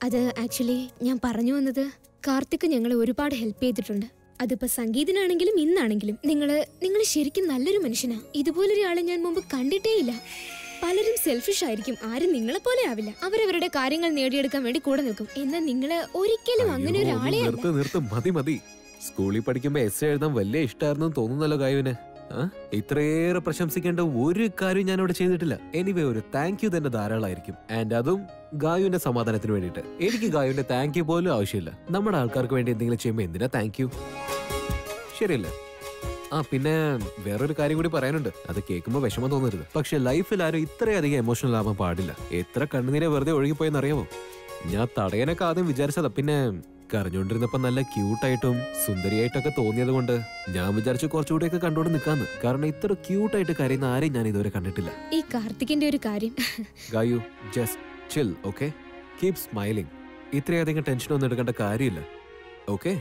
അത് ആക്ച്വലി ഞാൻ പറഞ്ഞു വന്നത് കാർത്തിക് ഞങ്ങളെ ഒരുപാട് ഹെൽപ്പ് ചെയ്തിട്ടുണ്ട് അതിപ്പോ സംഗീതനാണെങ്കിലും ഇന്നാണെങ്കിലും നിങ്ങള് നിങ്ങൾ ശരിക്കും നല്ലൊരു മനുഷ്യനാ ഇതുപോലൊരാളെ ഞാൻ മുമ്പ് കണ്ടിട്ടേ ഇല്ല പലരും സെൽഫിഷ് ആയിരിക്കും ആരും നിങ്ങളെ പോലെ ആവില്ല അവരവരുടെ കാര്യങ്ങൾ നേടിയെടുക്കാൻ വേണ്ടി കൂടെ നിൽക്കും എന്നാൽ നിങ്ങള് ഒരിക്കലും അങ്ങനെ അയ്യോ, ഒരാളെ ഒന്ന് അല്ല നിർത്ത് നിർത്ത് മതി മതി സ്കൂളിൽ പഠിക്കുമ്പോ എസ് എഴുതാൻ വലിയ ഇഷ്ടമായിരുന്നു തോന്നുന്നല്ലോ ഗായുവിന് ആ? ഇത്രയേറെ പ്രശംസിക്കേണ്ട ഒരു കാര്യം ഞാൻ ഇവിടെ ചെയ്തിട്ടില്ല എനിവേ ഒരു താങ്ക് യു തന്നെ ധാരാളമായിരിക്കും ആൻഡ് അതും ഗായുവിന്റെ സമാധാനത്തിന് വേണ്ടിയിട്ട് എനിക്ക് ഗായുവിന്റെ താങ്ക് യു പോലും ആവശ്യമില്ല നമ്മുടെ ആൾക്കാർക്ക് വേണ്ടി എന്തെങ്കിലും ചെയ്യുമ്പോൾ എന്തിനാ താങ്ക് യു ശരിയല്ലേ ആ പിന്നെ വേറൊരു കാര്യം കൂടി പറയാനുണ്ട് അത് കേൾക്കുമ്പോൾ വിഷമം തോന്നരുത് പക്ഷെ ലൈഫിൽ ആരും ഇത്രയധികം എമോഷണൽ ആവാൻ പാടില്ല എത്ര കണ്ണുനീരെ വെറുതെ ഒഴുകിപ്പോയെന്ന് അറിയാമോ ഞാൻ തടയാനൊക്കെ ആദ്യം വിചാരിച്ചതാ പിന്നെ കരഞ്ഞോണ്ടിരുന്നപ്പോ നല്ല ക്യൂട്ടായിട്ടും സുന്ദരിയായിട്ടൊക്കെ തോന്നിയത് കൊണ്ട് ഞാൻ വിചാരിച്ചു കുറച്ചുകൂടിയൊക്കെ കണ്ടോണ്ട് നിൽക്കാന്ന് കാരണം ഇത്ര ക്യൂട്ടായിട്ട് കരയുന്ന ആരെയും ഞാൻ ഇതുവരെ കണ്ടിട്ടില്ല ഈ കാർത്തികിന്റെ ഒരു കാര്യം Gayu just chill okay keep smiling ഇത്രയധികം ടെൻഷൻ ഒന്നും എടുക്കേണ്ട കാര്യമില്ല ഓക്കെ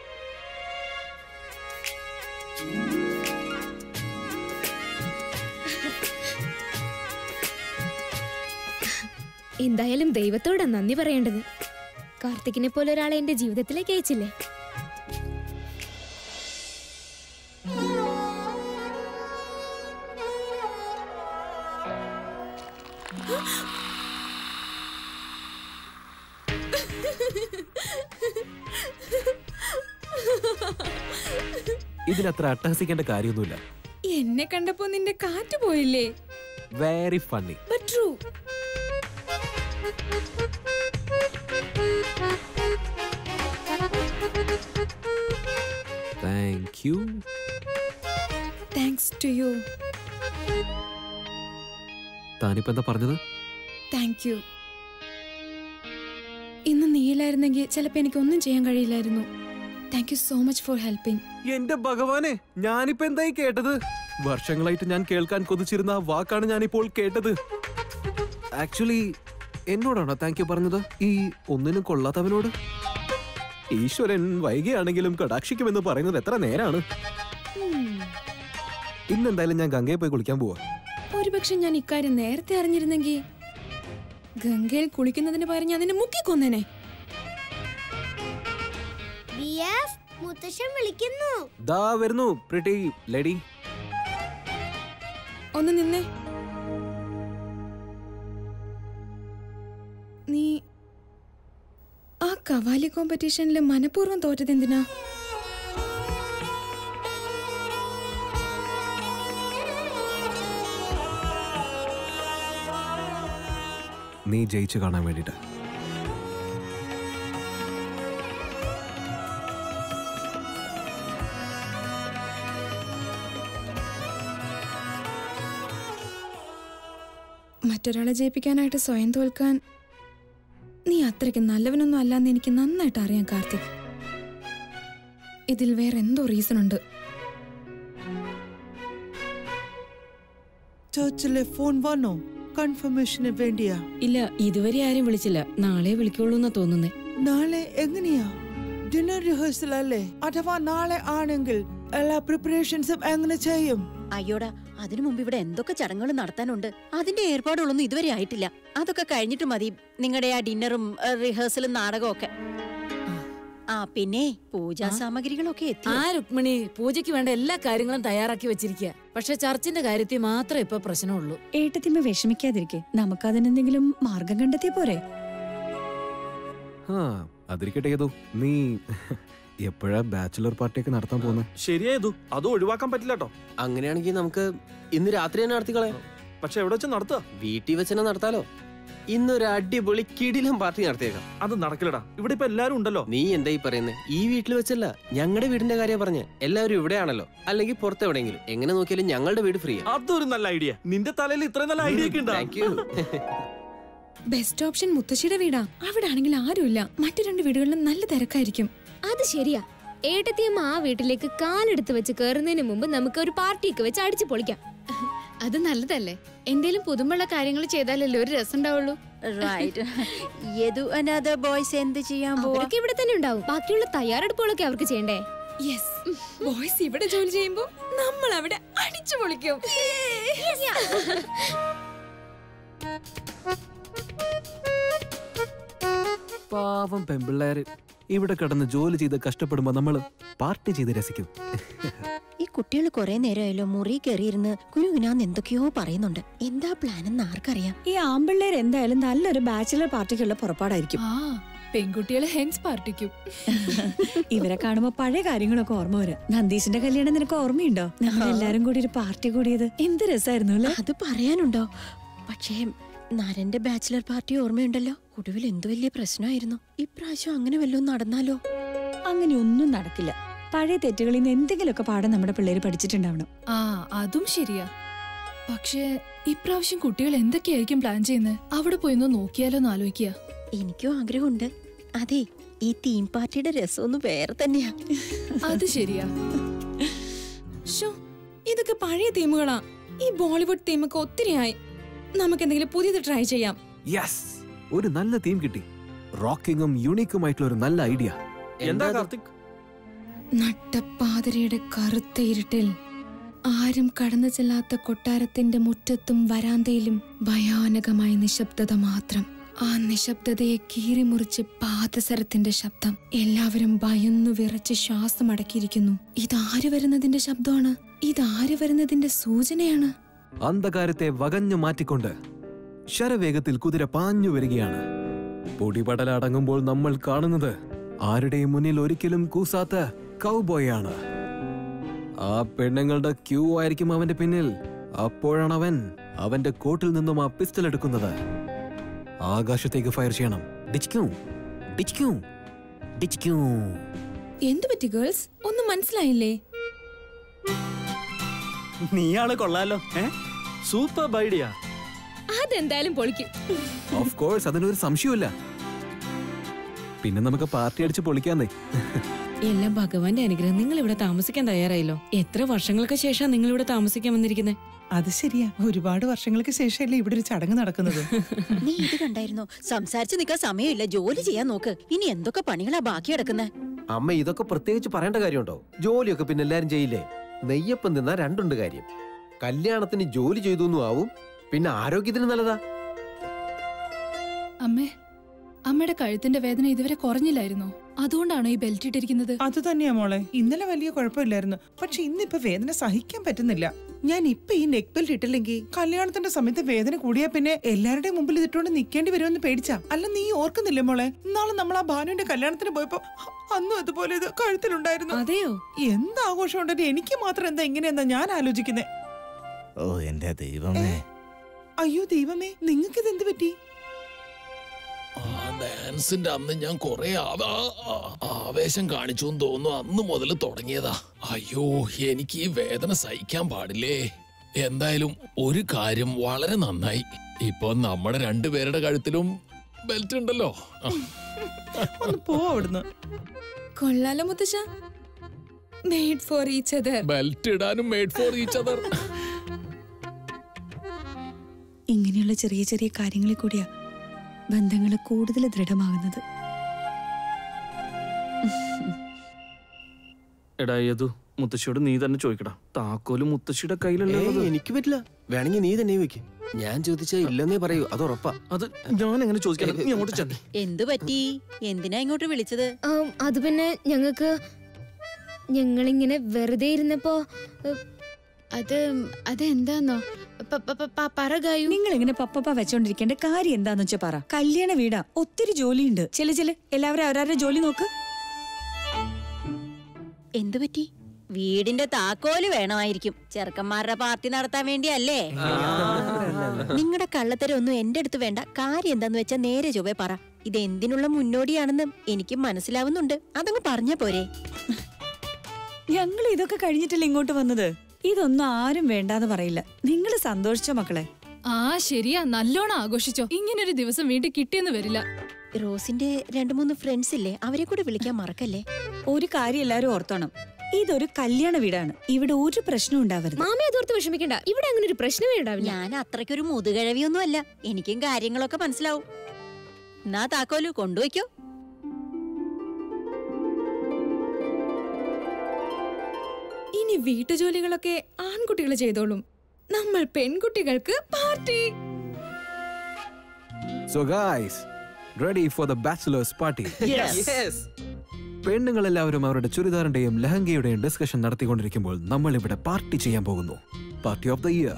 എന്തായാലും ദൈവത്തോടാ നന്ദി പറയേണ്ടത് കാർത്തികിനെ പോലെ ഒരാളെ എന്റെ ജീവിതത്തിലേക്ക് അയച്ചില്ലേ ഇതിലത്ര അട്ടഹസിക്കേണ്ട കാര്യമൊന്നുമില്ല എന്നെ കണ്ടപ്പോ നിന്റെ കാറ്റ് പോയില്ലേ very funny but true thank you thanks to you താനിപ്പോ എന്താ പറഞ്ഞത് താങ്ക് യു ഇന്ന് നീയിലായിരുന്നെങ്കിൽ ചിലപ്പോ എനിക്ക് ഒന്നും ചെയ്യാൻ കഴിയില്ലായിരുന്നു thank you so much for helping എന്റെ ഭഗവാനെ ഞാനിപ്പോ എന്തായി കേട്ടത് വർഷങ്ങളായിട്ട് ഞാൻ കേൾക്കാൻ കൊതിച്ചിരുന്ന ആ വാക്കാണ് ഞാനിപ്പോൾ കേട്ടത് ആക്ച്വലി എന്നോടാണോ താങ്ക് യു പറഞ്ഞത് ഈ ഒന്നിനും കൊള്ളാത്തവനോട് ഈശ്വരൻ വൈകിയാണെങ്കിലും കടാക്ഷിക്കുമെന്ന് പറയുന്നത് എത്ര നേരാണ് ഇന്നെന്തായാലും ഞാൻ ഗംഗയെ പോയി കുളിക്കാൻ പോവാ ഒരുപക്ഷെ ഞാൻ ഇക്കാര്യം നേരത്തെ അറിഞ്ഞിരുന്നെങ്കിൽ ഗംഗയിൽ കുളിക്കുന്നതിന് പകരം ഞാൻ നിന്നെ മുക്കിക്കൊന്നേനെ ബി എഫ് മുത്തശ്ശൻ വിളിക്കുന്നു ദാ വരുന്നു പ്രിട്ടി ലേഡി ഒന്ന് നിന്നേ നീ ആ കവാലി കോമ്പറ്റീഷനിൽ മനഃപൂർവ്വം തോറ്റത് എന്തിനാ നീ ജയിച്ചു കാണാൻ വേണ്ടിട്ട് മറ്റൊരാളെ ജയിപ്പിക്കാനായിട്ട് സ്വയം തോൽക്കാൻ നീ അത്രയ്ക്ക് നല്ലവനൊന്നും അല്ലാന്ന് എനിക്ക് നന്നായിട്ട് അറിയാം കാർത്തിക് ഇതിൽ വേറെ എന്തോ റീസൺ ഉണ്ട് ചർച്ചിലെ ഫോൺ വന്നോ കൺഫർമേഷന് വേണ്ടിയാ ഇല്ല ഇതുവരെ ആരും വിളിച്ചില്ല നാളെ വിളിക്കുള്ളൂ എന്നാ തോന്നുന്നേ നാളെ എങ്ങനെയാ ഡിന്നർ റിഹേഴ്സൽ അല്ലേ അഥവാ നാളെ ആണെങ്കിൽ എല്ലാ പ്രിപ്പറേഷൻസും എങ്ങനെ ചെയ്യും അയ്യോടാ അതിനു മുമ്പ് ഇവിടെ എന്തൊക്കെ ചടങ്ങുകൾ നടത്താനുണ്ട് അതിന്റെ ഏർപ്പാടുകളൊന്നും ഇതുവരെ ആയിട്ടില്ല അതൊക്കെ കഴിഞ്ഞിട്ട് മതി നിങ്ങളുടെ ആ ഡിന്നറും ഏഹ്, റിഹേഴ്സലും നാടകവും ഒക്കെ ആ പിന്നെ പൂജാ സാമഗ്രികളൊക്കെ എത്തി ആ രുക്മിണി പൂജയ്ക്ക് വേണ്ട എല്ലാ കാര്യങ്ങളും തയ്യാറാക്കി വെച്ചിരിക്കുക പക്ഷെ ചർച്ചിന്റെ കാര്യത്തിൽ മാത്രമേ ഇപ്പൊ പ്രശ്നമുള്ളൂ ഏട്ടത്തിമ്മ വിഷമിക്കാതിരിക്കെ നമുക്കതിനെന്തെങ്കിലും മാർഗം കണ്ടെത്തിയ പോരെ ആ അതിരിക്കട്ടെ ഏതോ നീ എപ്പോഴാ ബാച്ചുലർ പാർട്ടിയൊക്കെ നടത്താൻ പോകുന്നത് ശരിയായതു അത് ഒഴിവാക്കാൻ പറ്റില്ല കേട്ടോ അങ്ങനെയാണെങ്കിൽ നമുക്ക് ഇന്ന് രാത്രി തന്നെ നടത്തിക്കളയാം പക്ഷെ എവിടെ വെച്ച് നടത്തുക വീട്ടിൽ വെച്ച് തന്നെ നടത്താലോ ഇന്നൊരു അടിപൊളി കിടിലം പാർട്ടി നടത്തിയേക്കാം അത് നടക്കില്ലടാ ഇവിടെ ഇപ്പൊ എല്ലാരും ഉണ്ടല്ലോ നീ എന്തായി പറയുന്നത് ഈ വീട്ടിൽ വെച്ചല്ല ഞങ്ങളുടെ വീടിന്റെ കാര്യം പറഞ്ഞ എല്ലാവരും ഇവിടെയാണല്ലോ അല്ലെങ്കിൽ പുറത്ത് എവിടെയെങ്കിലും എങ്ങനെ നോക്കിയാലും ഞങ്ങളുടെ വീട് ഫ്രീ അതൊരു നല്ല ഐഡിയ നിന്റെ തലയിൽ ഇത്രയും നല്ല ഐഡിയ ഒക്കെ ഉണ്ടാ താങ്ക് യു ബെസ്റ്റ് ഓപ്ഷൻ മുത്തശ്ശിയുടെ വീടാ അവിടെ ആണെങ്കിൽ ആരുമില്ല മറ്റു രണ്ട് വീടുകളിലും നല്ല തിരക്കായിരിക്കും അത് ശരിയാ ഏട്ടത്തിയമ്മ ആ വീട്ടിലേക്ക് കാലെടുത്ത് വെച്ച് കയറുന്നതിന് മുമ്പ് നമുക്ക് ഒരു പാർട്ടിയൊക്കെ വെച്ച് അടിച്ചു പൊളിക്കാം അത് നല്ലതല്ലേ എന്തേലും പുതുമുള്ള കാര്യങ്ങൾ ചെയ്താലല്ലേ ഒരു രസം ഉണ്ടാവുള്ളൂ റൈറ്റ് യദു അനാഥ ബോയ്സ് എന്ത് ചെയ്യാൻ പോവാ അവരൊക്കെ ഇവിടെ തന്നെ ഉണ്ടാവും ബാക്കിയുള്ള തയ്യാറെടുപ്പുകളൊക്കെ അവർക്ക് ചെയ്യണ്ടേ യെസ് ബോയ്സ് ഇവിടെ ജോലി ചെയ്യുമ്പോ നമ്മൾ അവിടെ അടിച്ചു പൊളിക്കും പാവം പെമ്പിള്ളേര് ഇവിടെ കിടന്ന് ജോലി ചെയ്ത് കഷ്ടപ്പെടുമ്പോ നമ്മള് പാർട്ടി ചെയ്ത് രസിക്കും ഈ കുട്ടികൾ കുറെ നേരമായല്ലോ മുറി കയറിയിരുന്ന് കുരുവിനാന്ന് എന്തൊക്കെയോ പറയുന്നുണ്ട് എന്താ പ്ലാൻ എന്ന് ആർക്കറിയാം ഈ ആമ്പിള്ളേർ എന്തായാലും നല്ലൊരു ബാച്ചിലർ പാർട്ടിക്കുള്ള പുറപ്പാടായിരിക്കും ആ പെൺകുട്ടികളെ ഹെൻസ് പാർട്ടിക്കും ഇവരെ കാണുമ്പോ പഴയ കാര്യങ്ങളൊക്കെ ഓർമ്മ വരും നന്ദീശിന്റെ കല്യാണം നിനക്ക് ഓർമ്മയുണ്ടോ നമ്മൾ എല്ലാരും കൂടി ഒരു പാർട്ടി കൂടിയത് എന്ത് രസമായിരുന്നു അല്ലേ അത് പറയാനുണ്ടോ പക്ഷേ നരന്റെ ബാച്ചിലർ പാർട്ടി ഓർമ്മയുണ്ടല്ലോ ഒടുവിൽ എന്തു വലിയ പ്രശ്നമായിരുന്നു ഇപ്രാവശ്യം അങ്ങനെ വല്ലതും നടന്നാലോ അങ്ങനെ ഒന്നും നടക്കില്ല പഴയ തെറ്റുകളിൽ നിന്ന് എന്തെങ്കിലുമൊക്കെ പാഠം നമ്മുടെ പിള്ളേര് പഠിച്ചിട്ടുണ്ടാവണം ആ അതും ശരിയാ പക്ഷേ ഇപ്രാവശ്യം കുട്ടികൾ എന്തൊക്കെയായിരിക്കും പ്ലാൻ ചെയ്യുന്നത് അവിടെ പോയി ഒന്ന് നോക്കിയാലോ എന്ന് ആലോചിക്കുക എനിക്കും ആഗ്രഹമുണ്ട് അതെ ഈ തീം പാർട്ടിയുടെ രസമൊന്നും വേറെ തന്നെയാ അത് ശരിയാ ഷോ ഇതൊക്കെ പഴയ തീമുകളാ ഈ ബോളിവുഡ് തീമൊക്കെ ഒത്തിരിയായി നമുക്ക് എന്തെങ്കിലും പുതിയത് ട്രൈ ചെയ്യാം യെസ് ഒരു നല്ല തീം കിട്ടി റോക്കിങ്ങും യുണീക്കും ആയിട്ടുള്ള ഒരു നല്ല ഐഡിയ എന്താ കാർത്തിക് നട്ടപ്പാതിരയുടെ കറുത്ത ഇരുട്ടിൽ ആരും കടന്നു ചെല്ലാത്ത കൊട്ടാരത്തിന്റെ മുറ്റത്തും വരാന്തയിലും ഭയാനകമായ നിശബ്ദത മാത്രം ആ നിശബ്ദതയെ കീറിമുറിച്ച് പാദസരത്തിന്റെ ശബ്ദം എല്ലാവരും ഭയന്നു വിറച്ച് ശ്വാസം അടക്കിയിരിക്കുന്നു ഇതാര് വരുന്നതിന്റെ ശബ്ദമാണ് ഇതാര് വരുന്നതിന്റെ സൂചനയാണ് അന്ധകാരത്തെ വകഞ്ഞു മാറ്റിക്കൊണ്ട് ശരവേഗത്തിൽ കുതിര പാഞ്ഞു വരികയാണ് പൊടിപടല അടങ്ങുമ്പോൾ നമ്മൾ കാണുന്നത് ആരുടെയും മുന്നിൽ ഒരിക്കലും കൂസാത്ത കൗബോയാണ് ആ പെണ്ണുങ്ങളുടെ ക്യൂ ആയിരിക്കും അവന്റെ പിന്നിൽ അപ്പോഴാണ് അവൻ അവന്റെ കോട്ടിൽ നിന്നും ആ പിസ്റ്റൽ എടുക്കുന്നത് ആകാശത്തേക്ക് ഫയർ ചെയ്യണം ഡിച്ചിക്കും ഡിച്ചിക്കും ഡിച്ചിക്കും എന്തു പറ്റി ഗേൾസ് ഒന്നും മനസ്സിലായില്ലേ നീയാള് കൊള്ളാലോ ഏ സൂപ്പർ ഐഡിയ അതെന്തായാലും പൊളിക്കും ഓഫ് കോഴ്സ് അതിനൊരു സംശയമില്ല പിന്നെ നമുക്ക് പാർട്ടി അടിച്ച് പൊളിക്കാന്നേ എല്ലാം ഭഗവാന്റെ അനുഗ്രഹം നിങ്ങൾ ഇവിടെ താമസിക്കാൻ തയ്യാറായല്ലോ എത്ര വർഷങ്ങൾക്ക് ശേഷം നിങ്ങൾ ഇവിടെ താമസിക്കാൻ വന്നിരിക്കുന്നത് അത് ശരിയാ ഒരുപാട് വർഷങ്ങൾക്ക് ശേഷമല്ലേ ഇവിടെ ഒരു ചടങ്ങ് നടക്കുന്നത് നീ ഇത് കണ്ടായിരുന്നോ സംസാരിച്ചു നിൽക്കാൻ സമയമില്ല ജോലി ചെയ്യാൻ നോക്ക് ഇനി എന്തൊക്കെ പണികളാ ബാക്കി കിടക്കുന്നത് അമ്മ ഇതൊക്കെ പ്രത്യേകിച്ച് പറയേണ്ട കാര്യമുണ്ടോ ജോലിയൊക്കെ പിന്നെ എല്ലാരും ചെയ്യില്ലേ നെയ്യപ്പം തിന്നാ രണ്ടുണ്ട് കാര്യം കല്യാണത്തിന് ജോലി ചെയ്തു എന്നും ആവും പിന്നെ ആരോഗ്യത്തിന് നല്ലതാ അമ്മേ അമ്മയുടെ കഴുത്തിന്റെ വേദന ഇതുവരെ കുറഞ്ഞില്ലായിരുന്നോ അതുകൊണ്ടാണോ ഈ ബെൽറ്റ് ഇട്ടിരിക്കുന്നത് അത് തന്നെയാ മോളെ ഇന്നലെ വലിയ കുഴപ്പമില്ലായിരുന്നു പക്ഷെ ഇന്നിപ്പൊ വേദന സഹിക്കാൻ പറ്റുന്നില്ല ഞാൻ ഇപ്പൊ ഈ നെക്ക് ബെൽറ്റ് ഇട്ടില്ലെങ്കിൽ കല്യാണത്തിന്റെ സമയത്ത് വേദന കൂടിയാ പിന്നെ എല്ലാവരുടെയും മുമ്പിൽ ഇതിട്ടുകൊണ്ട് നിൽക്കേണ്ടി വരുമെന്ന് പേടിച്ചാ അല്ല നീ ഓർക്കുന്നില്ലേ മോളെ ഇന്നാളെ നമ്മൾ ആ ഭാനുവിന്റെ കല്യാണത്തിന് പോയപ്പോ അന്നും അതുപോലെ ഇത് കഴുത്തിലുണ്ടായിരുന്നു അതെയോ എന്ത് ആഘോഷം ഉണ്ടെങ്കിൽ എനിക്ക് മാത്രം എന്താ ഇങ്ങനെയെന്നാ ഞാൻ ആലോചിക്കുന്നേ ഓ എന്റെ ദൈവമേ അയ്യോ ദൈവമേ നിങ്ങൾക്ക് ഇത് എന്ത് പറ്റി ആ ഡാൻസിന്റെ അന്ന് ഞാൻ കുറെ ആവേശം കാണിച്ചു എന്ന് തോന്നുന്നു അന്ന് മുതൽ തുടങ്ങിയതാ അയ്യോ എനിക്ക് ഈ വേദന സഹിക്കാൻ പാടില്ലേ എന്തായാലും ഒരു കാര്യം വളരെ നന്നായി ഇപ്പൊ നമ്മുടെ രണ്ടുപേരുടെ കഴുത്തിലും ബെൽറ്റ് ഉണ്ടല്ലോ ആ. ഒന്ന് പോ അവിടുന്ന് കൊള്ളാലോ മുത്തശ്ശ made for each other belt ഇടാനും മെയ്ഡ് ഫോർ ഈച്ച് അതർ ഇങ്ങനെയുള്ള ചെറിയ ചെറിയ കാര്യങ്ങളിൽ കൂടിയാ ബന്ധങ്ങൾ കൂടുതൽ ദൃഢമാകുന്നത് എടാ യദു മുത്തശ്ശിയോട് നീ തന്നെ ചോദിക്കടാ താക്കോല് മുത്തശ്ശിയുടെ കയ്യിലല്ലേ ഏയ്, ഉള്ളത്? എനിക്ക് പറ്റില്ല വേണമെങ്കിൽ നീ തന്നെ വെക്ക് ഞാൻ ചോദിച്ചാ ഇല്ലെന്നേ പറയൂ അത് ഉറപ്പാ അത് ഞാൻ എങ്ങനെ ചോദിക്കാൻ നീ അങ്ങോട്ട് ചെന്നേ എന്തു പറ്റി എന്തിനാ ഇങ്ങോട്ട് വിളിച്ചത് ആം, അത് പിന്നെ ഞങ്ങൾക്ക് ഞങ്ങളിങ്ങനെ വെറുതെ ഇരുന്നപ്പോ അത് അതെന്താന്നോ പ- പ- പ- പ- പറ ഗായു നിങ്ങൾ ഇങ്ങനെ പപ്പപ്പ വെച്ചോണ്ടിരിക്കേണ്ട കാര്യം എന്താന്ന് വെച്ചാ പറ കല്യാണ വീടാ ഒത്തിരി ജോലിയുണ്ട് ചില ചില എല്ലാവരും അവരവരുടെ ജോലി നോക്ക് എന്തു പറ്റി വീടിന്റെ താക്കോല് വേണമായിരിക്കും ചെറുക്കന്മാരുടെ പാർട്ടി നടത്താൻ വേണ്ടിയല്ലേ നിങ്ങളുടെ കള്ളത്തരം ഒന്നും എന്റെ അടുത്ത് വേണ്ട കാര്യം എന്താന്ന് വെച്ചാ നേരെ ചൊവ്വേ പറ ഇത് എന്തിനുള്ള മുന്നോടിയാണെന്ന് എനിക്ക് മനസ്സിലാവുന്നുണ്ട് അതങ്ങ് പറഞ്ഞ പോരെ ഞങ്ങൾ ഇതൊക്കെ കഴിഞ്ഞിട്ടല്ലേ ഇങ്ങോട്ട് വന്നത് ഇതൊന്നും ആരും വേണ്ടാന്ന് പറയില്ല നിങ്ങൾ സന്തോഷിച്ചോ മക്കളെ ആ ശരിയാ നല്ലോണം ആഘോഷിച്ചോ ഇങ്ങനൊരു ദിവസം വീണ്ടും കിട്ടിയെന്ന് വരില്ല റോസിന്റെ രണ്ടു മൂന്ന് ഫ്രണ്ട്സ് ഇല്ലേ അവരെ കൂടെ വിളിക്കാൻ മറക്കല്ലേ ഒരു കാര്യം എല്ലാവരും ഓർത്തോണം ഇതൊരു കല്യാണ വീടാണ് ഇവിടെ ഒരു പ്രശ്നം ഉണ്ടാവരുത് മാമി അതോർത്ത് വിഷമിക്കണ്ട ഇവിടെ അങ്ങനെ ഒരു പ്രശ്നമേ ഉണ്ടാവില്ല ഞാൻ അത്രയ്ക്കൊരു മുതുകഴവിയൊന്നും അല്ല എനിക്കും കാര്യങ്ങളൊക്കെ മനസ്സിലാവും എന്നാ താക്കോലു കൊണ്ടുവയ്ക്കോ ഇനി വീട്ടുജോലികളൊക്കെ ആൺകുട്ടികൾ ചെയ്തോളും നമ്മൾ പെൺകുട്ടികൾക്ക് party so guys ready for the bachelors party പെണ്ണുങ്ങളെല്ലാവരും അവരുടെ ചുരിദാറിന്റെയും ലഹങ്കയുടെയും ഡിസ്കഷൻ നടത്തിക്കൊണ്ടിരിക്കുമ്പോൾ നമ്മൾ ഇവിടെ പാർട്ടി ചെയ്യാൻ പോകുന്നു party of the year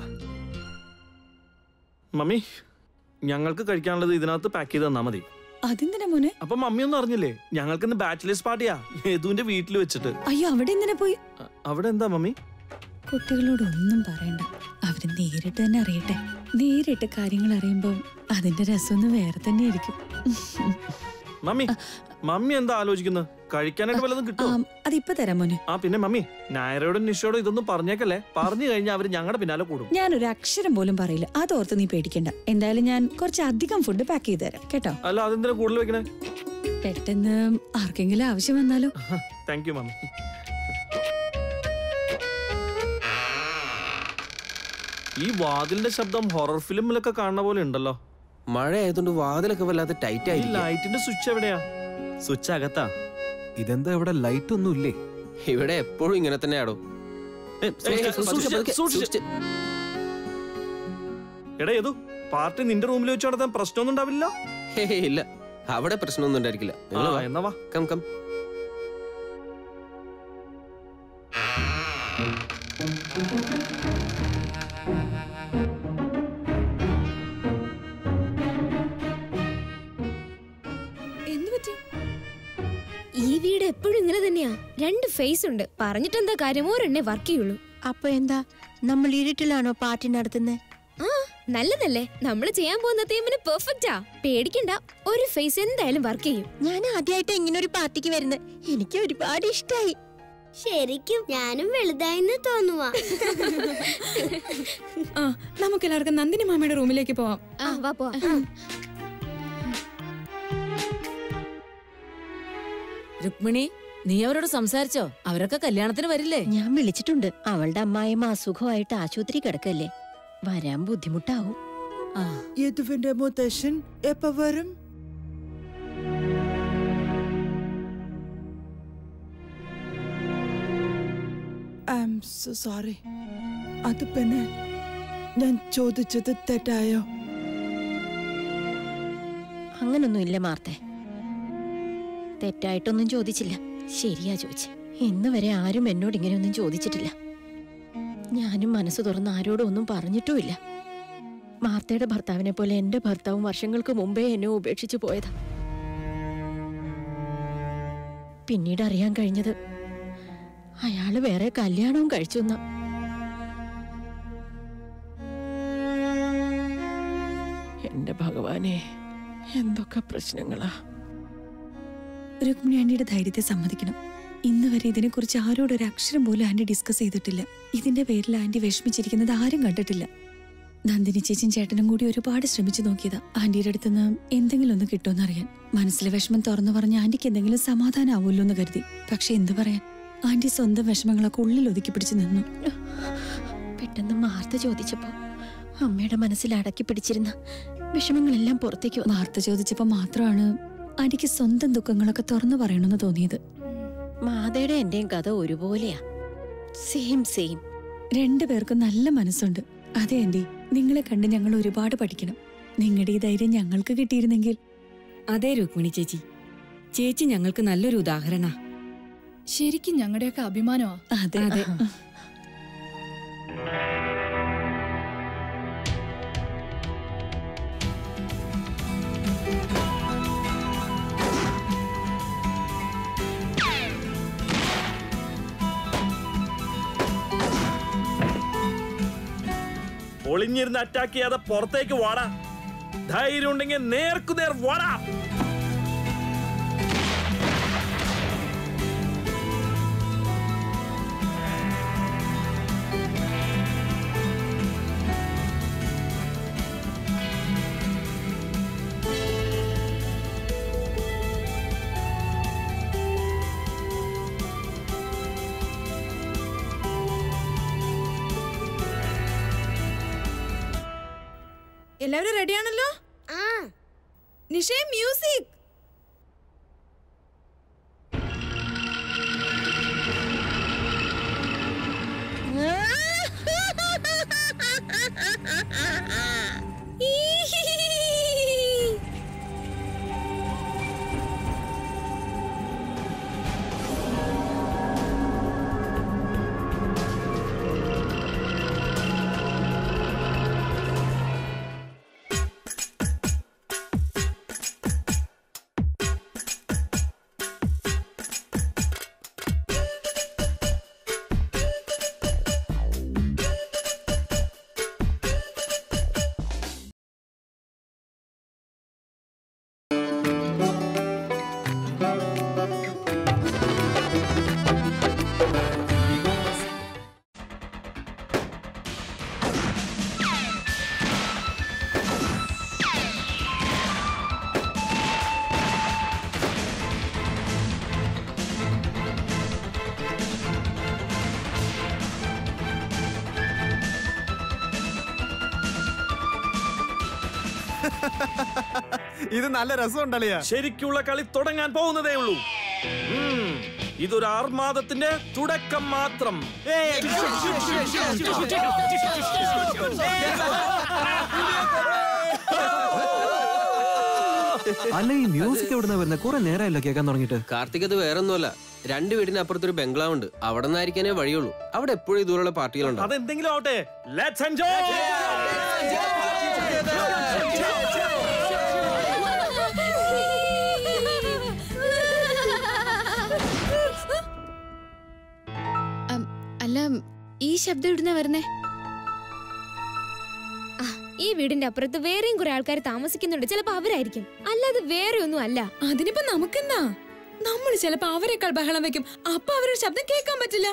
mummy ഞങ്ങൾക്ക് കഴിക്കാനുള്ളത് ഇതിനകത്ത് പാക്ക് ചെയ്ത് തന്നാ മതി അതെന്തിനാ മോനെ അപ്പൊ മമ്മി ഒന്നും അറിഞ്ഞില്ലേ ഞങ്ങൾക്ക് ഇന്ന് ബാച്ചിലേഴ്സ് പാർട്ടിയാ യദുവിന്റെ വീട്ടിൽ വെച്ചിട്ട് അയ്യോ അവിടെ എന്തിനാ പോയി അ- അവിടെ എന്താ മമ്മി കുട്ടികളോട് ഒന്നും പറയണ്ട അവര് നേരിട്ട് തന്നെ അറിയട്ടെ നേരിട്ട് കാര്യങ്ങൾ അറിയുമ്പോൾ അതിന്റെ രസമൊന്നും വേറെ തന്നെയായിരിക്കും മമ്മി മമ്മി എന്താ ആലോചിക്കുന്നത് കഴിക്കാനായിട്ട് വല്ലതും കിട്ടുമോ ആം, അതിപ്പോ തരാം മോനെ ആ പിന്നെ മമ്മി നായരോടും നിഷയോടും ഇതൊന്നും പറഞ്ഞേക്കല്ലേ പറഞ്ഞു കഴിഞ്ഞാൽ അവര് ഞങ്ങളുടെ പിന്നാലെ കൂടും ഞാനൊരു അക്ഷരം പോലും പറയില്ല അതോർത്ത് നീ പേടിക്കണ്ട എന്തായാലും ഞാൻ കുറച്ച് അധികം ഫുഡ് പാക്ക് ചെയ്ത് തരാം കേട്ടോ അല്ല അതെന്തിനാ കൂടുതൽ വെക്കണേ പെട്ടെന്ന് ആർക്കെങ്കിലും ആവശ്യം വന്നാലോ താങ്ക് യു മമ്മി ഈ വാതിലിന്റെ ശബ്ദം ഹൊറർ ഫിലിമിലൊക്കെ കാണുന്ന പോലെ ഉണ്ടല്ലോ മഴ ആയതുകൊണ്ട് വാതിലൊക്കെ വല്ലാതെ ടൈറ്റ് ഈ ആയിരിക്കും ലൈറ്റിന്റെ സ്വിച്ച് എവിടെയാ സ്വിച്ച് അകത്താ ഇതെന്താ ഇവിടെ ലൈറ്റ് ഒന്നും ഇല്ലേ ഇവിടെ എപ്പോഴും ഇങ്ങനെ തന്നെയാടോ ഏ, സ്നേഹ, ഏയ്, പതുക്കെ, സൂക്ഷിച്ച്, പതുക്കെ, സൂക്ഷിച്ച്. സൂക്ഷിച്ച്. എടാ ഏതു പാർട്ടി നിന്റെ റൂമിൽ വെച്ച് നടത്താൻ പ്രശ്നമൊന്നും ഉണ്ടാവില്ല ഹേയ്, ഇല്ല അവിടെ പ്രശ്നമൊന്നും ഉണ്ടായിരിക്കില്ല നിങ്ങള് ആ, വാ. എന്നാ വാ കം കം എന്ത് പറ്റി ഈ വീട് എപ്പോഴും ഇങ്ങനെ തന്നെയാ രണ്ട് ഫേസ് ഉണ്ട് പറഞ്ഞിട്ടെന്താ കാര്യം ഒരെണ്ണേ വർക്ക് ചെയ്യുള്ളൂ അപ്പൊ എന്താ നമ്മൾ ഇരുട്ടിലാണോ പാർട്ടി നടത്തുന്നത് ആ നല്ലതല്ലേ നമ്മൾ ചെയ്യാൻ പോകുന്ന തീമിന് പെർഫെക്റ്റാ പേടിക്കണ്ട ഒരു ഫേസ് എന്തായാലും വർക്ക് ചെയ്യും ഞാൻ ആദ്യമായിട്ട് ഇങ്ങനെ ഒരു പാർട്ടിക്ക് വരുന്നത് എനിക്ക് ഒരുപാട് ഇഷ്ടായി ശരിക്കും ഞാനും വലുതായിന്ന് തോന്നുവാ ആ നമുക്ക് എല്ലാവർക്കും നന്ദിനി മാമയുടെ റൂമിലേക്ക് പോവാം ആ വാ പോ രുക്മിണി നീ അവരോട് സംസാരിച്ചോ അവരൊക്കെ കല്യാണത്തിന് വരില്ലേ ഞാൻ വിളിച്ചിട്ടുണ്ട് അവളുടെ അമ്മായിമ്മ അസുഖമായിട്ട് ആശുപത്രി കിടക്കല്ലേ വരാൻ ബുദ്ധിമുട്ടാവും യദുവിന്റെ മുത്തശ്ശൻ എപ്പ വരും ഐ എം സോ സോറി അത് പിന്നെ ഞാൻ ചോദിച്ചത് തെറ്റായോ അങ്ങനൊന്നും ഇല്ല മാർത്തെ തെറ്റായിട്ടൊന്നും ചോദിച്ചില്ല ശരിയാ ചോദിച്ചെ ഇന്ന് വരെ ആരും എന്നോട് ഇങ്ങനെയൊന്നും ചോദിച്ചിട്ടില്ല ഞാനും മനസ്സ് തുറന്ന് ആരോടും ഒന്നും പറഞ്ഞിട്ടുമില്ല മാർത്തയുടെ ഭർത്താവിനെ പോലെ എന്റെ ഭർത്താവും വർഷങ്ങൾക്ക് മുമ്പേ എന്നെ ഉപേക്ഷിച്ചു പോയതാ പിന്നീട് അറിയാൻ കഴിഞ്ഞത് അയാള് വേറെ കല്യാണവും കഴിച്ചു എന്നാ എന്റെ ഭഗവാനെ എന്തൊക്കെ പ്രശ്നങ്ങളാ രുക്മിണി ആന്റിയുടെ ധൈര്യത്തെ സമ്മതിക്കണം ഇന്ന് വരെ ഇതിനെക്കുറിച്ച് ആരോടും ഒരു അക്ഷരം പോലും ആന്റി ഡിസ്കസ് ചെയ്തിട്ടില്ല ഇതിന്റെ പേരിൽ ആന്റി വിഷമിച്ചിരിക്കുന്നത് ആരും കണ്ടിട്ടില്ല നന്ദിനി ചേച്ചിയും ചേട്ടനും കൂടി ഒരുപാട് ശ്രമിച്ചു നോക്കിയതാ ആന്റിയുടെ അടുത്ത് നിന്ന് എന്തെങ്കിലും ഒന്ന് കിട്ടുമെന്ന് അറിയാൻ മനസ്സിലെ വിഷമം തുറന്നു പറഞ്ഞ ആന്റിക്ക് എന്തെങ്കിലും സമാധാനമാവുമല്ലോ എന്ന് കരുതി പക്ഷെ എന്തു പറയാൻ ആന്റി സ്വന്തം വിഷമങ്ങളൊക്കെ ഉള്ളിൽ ഒതുക്കി പിടിച്ചു നിന്നു പെട്ടെന്ന് മാർത്ത ചോദിച്ചപ്പോ അമ്മയുടെ മനസ്സിൽ അടക്കി പിടിച്ചിരുന്ന വിഷമങ്ങളെല്ലാം പുറത്തേക്ക് വന്നു വാർത്ത ചോദിച്ചപ്പോ മാത്രമാണ് ആന്റിക്ക് സ്വന്തം ദുഃഖങ്ങളൊക്കെ തുറന്നു പറയണമെന്ന് തോന്നിയത് മാതയുടെ എന്റെയും കഥ ഒരുപോലെയാ സെയിം സെയിം രണ്ടുപേർക്കും നല്ല മനസ്സുണ്ട് അതെ ആന്റി നിങ്ങളെ കണ്ട് ഞങ്ങൾ ഒരുപാട് പഠിക്കണം നിങ്ങളുടെ ഈ ധൈര്യം ഞങ്ങൾക്ക് കിട്ടിയിരുന്നെങ്കിൽ അതെ രുക്മിണി ചേച്ചി ചേച്ചി ഞങ്ങൾക്ക് നല്ലൊരു ഉദാഹരണ ശരിക്കും ഞങ്ങളുടെയൊക്കെ അഭിമാനമാ അതെ അതെ ഒളിഞ്ഞിരുന്ന് അറ്റാക്ക് ചെയ്യാതെ പുറത്തേക്ക് വാടാ ധൈര്യം ഉണ്ടെങ്കിൽ നേർക്കുനേർ വാടാ എല്ലാവരും റെഡിയാണല്ലോ ആ നിഷേ മ്യൂസിക് ഇത് നല്ല രസമുണ്ടല്ലേ ശരിക്കുള്ള കളി തുടങ്ങാൻ പോകുന്നതേ ഉള്ളൂ ഉം, ഇതൊരു ആർമാദത്തിന്റെ തുടക്കം മാത്രം അല്ല ഈ മ്യൂസിക് എവിടുന്ന വരുന്നത് കുറെ നേരമല്ല കേൾക്കാൻ തുടങ്ങിയിട്ട് കാർത്തിക് അത് വേറൊന്നുമല്ല രണ്ട് വീടിന് അപ്പുറത്തൊരു ബംഗ്ലാവ് ഉണ്ട് അവിടെ നിന്നായിരിക്കാനേ വഴിയുള്ളൂ അവിടെ എപ്പോഴും ഇതുപോലുള്ള പാർട്ടികളുണ്ട് അതെന്തെങ്കിലും ആവട്ടെ ലെറ്റ്സ് എൻജോയ് അം, അല്ല ഈ ശബ്ദം ഇടുന്ന വരുന്നേ ആ, ഈ വീടിന്റെ അപ്പുറത്ത് വേറെയും കുറെ ആൾക്കാർ താമസിക്കുന്നുണ്ട് ചിലപ്പോ അവരായിരിക്കും അല്ലാതെ വേറെ ഒന്നും അല്ല അതിനിപ്പോ നമുക്കെന്താ നമ്മൾ ചിലപ്പോ അവരെക്കാൾ ബഹളം വെക്കും അപ്പൊ അവരുടെ ശബ്ദം കേൾക്കാൻ പറ്റില്ല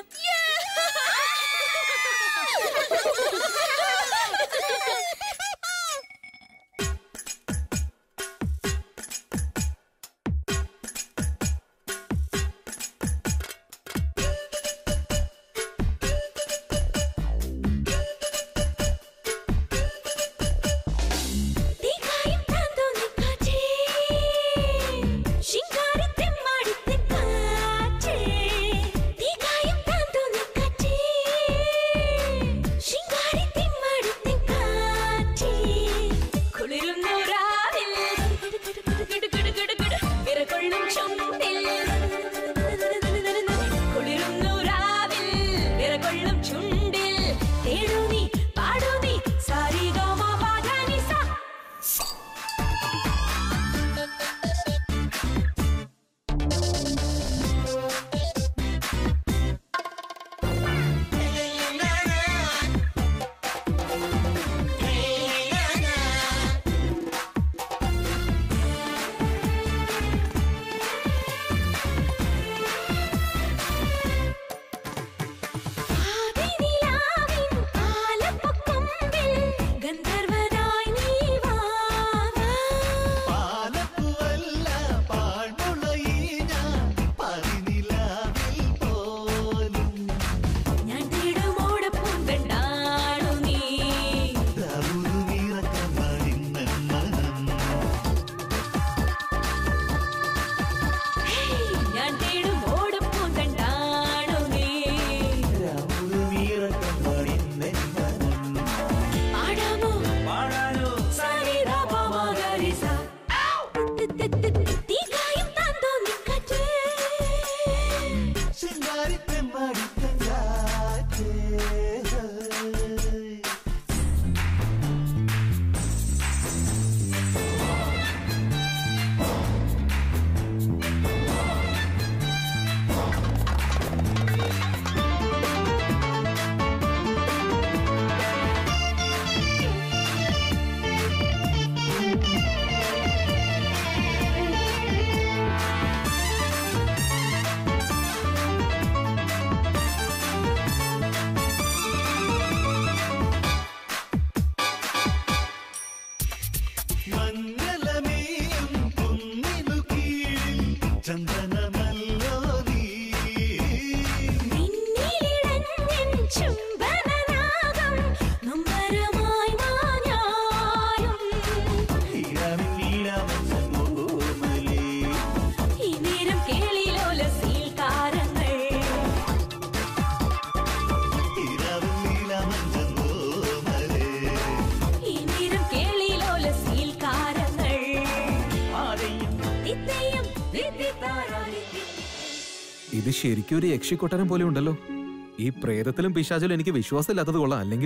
ഇത് ശരിക്കും ഒരു യക്ഷിക്കൊട്ടാരം പോലെ ഉണ്ടല്ലോ ഈ പ്രേതത്തിലും പിശാചിലും എനിക്ക് വിശ്വാസമില്ലാത്തത് കൊള്ളാം അല്ലെങ്കിൽ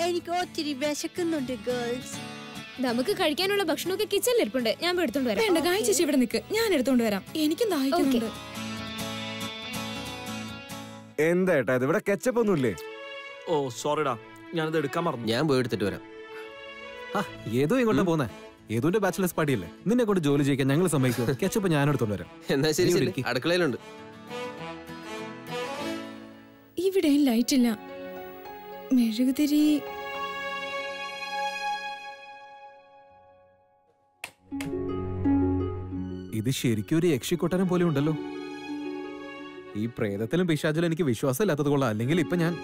എനിക്ക് ഒത്തിരി വിശക്കുന്നുണ്ട് ഗേൾസ് നമുക്ക് കഴിക്കാനുള്ള ഭക്ഷണമൊക്കെ കിച്ചണിൽ ഇരിപ്പുണ്ട് ഞാൻ പോയി എടുത്തോണ്ട് വരാം വേണ്ട ഗായ ചേച്ചി ഇവിടെ നിൽക്ക് ഞാൻ എടുത്തോണ്ട് വരാം എനിക്കും ദാഹിക്കുന്നുണ്ട് എന്താ ഏട്ടാ ഇത് ഇവിടെ കെച്ചപ്പ് ഒന്നുമില്ലേ ഓ സോറിടാ ഞാനത് എടുക്കാൻ മറന്നു ഞാൻ പോയി എടുത്തിട്ട് വരാം ആ ഏതോ ഇങ്ങോട്ടാ പോന്നെ ഏതോന്റെ ബാച്ചിലേഴ്സ് പാർട്ടിയല്ലേ നിന്നെ കൊണ്ട് ജോലി ചെയ്യിക്കാൻ ഞങ്ങൾ സമ്മതിക്കും കെച്ചപ്പ് ഞാൻ എടുത്തോണ്ട് വരാം എന്നാ ശരി നീ ശരി വിളിക്ക്. അടുക്കളയിലുണ്ട് ഇവിടെയും ലൈറ്റ് ഇല്ല മെഴുകുതിരി ഇത് ശരിക്കും ഒരു യക്ഷിക്കൊട്ടാരം പോലെ ഉണ്ടല്ലോ ഈ പ്രേതത്തിലും പിശാചിലും എനിക്ക് വിശ്വാസമില്ലാത്തത് കൊള്ളാം അല്ലെങ്കിൽ ഇപ്പൊ ഞാൻ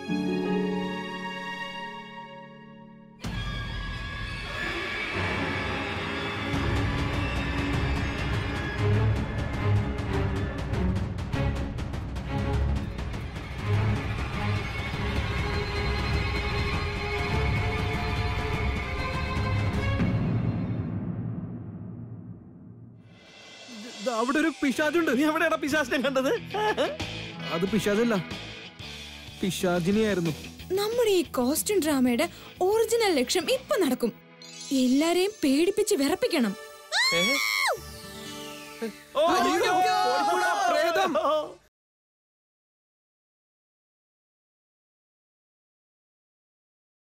ദാ അവിടെ ഒരു പിശാചുണ്ട് നീ എവിടെയാടാ പിശാചിനെ കണ്ടത് അത് പിശാചല്ല പിശാചിനിയായിരുന്നു നമ്മുടെ ഈ കോസ്റ്റ്യൂം ഡ്രാമയുടെ ഒറിജിനൽ ലക്ഷ്യം ഇപ്പൊ നടക്കും എല്ലാരെയും പേടിപ്പിച്ച് വിറപ്പിക്കണം ഓ, ഓടിക്കൂടാ, പ്രേതം